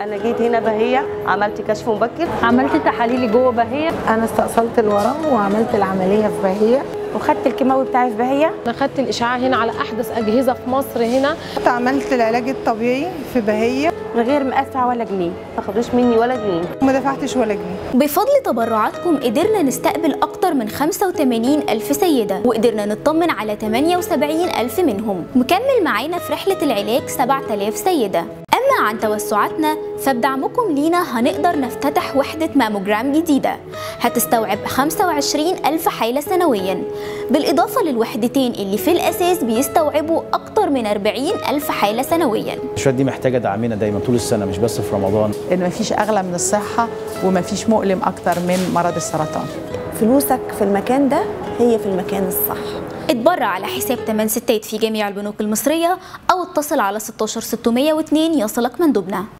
انا جيت هنا بهيه عملت كشف مبكر عملت تحاليلي جوه بهيه انا استأصلت الورم وعملت العمليه في بهيه وخدت الكيماوي بتاعي في بهيه انا خدت الاشعاع هنا على احدث اجهزه في مصر هنا عملت العلاج الطبيعي في بهيه من غير ما ادفع ولا جنيه ما خدوش مني ولا جنيه وما دفعتش ولا جنيه بفضل تبرعاتكم قدرنا نستقبل أكتر من 85 ألف سيدة وقدرنا نطمن على 78 ألف منهم مكمل معانا في رحلة العلاج 7000 سيدة أما عن توسعاتنا فبدعمكم لينا هنقدر نفتتح وحدة ماموجرام جديدة هتستوعب 25 ألف حالة سنويا بالإضافة للوحدتين اللي في الأساس بيستوعبوا أكتر من 40 ألف حالة سنويا المستشفيات دي محتاجه دعمنا دايما طول السنه مش بس في رمضان ان مفيش اغلى من الصحه ومفيش مؤلم اكتر من مرض السرطان فلوسك في المكان ده هي في المكان الصح اتبرع على حساب 8 ستات في جميع البنوك المصرية أو اتصل على 16602 يصلك مندوبنا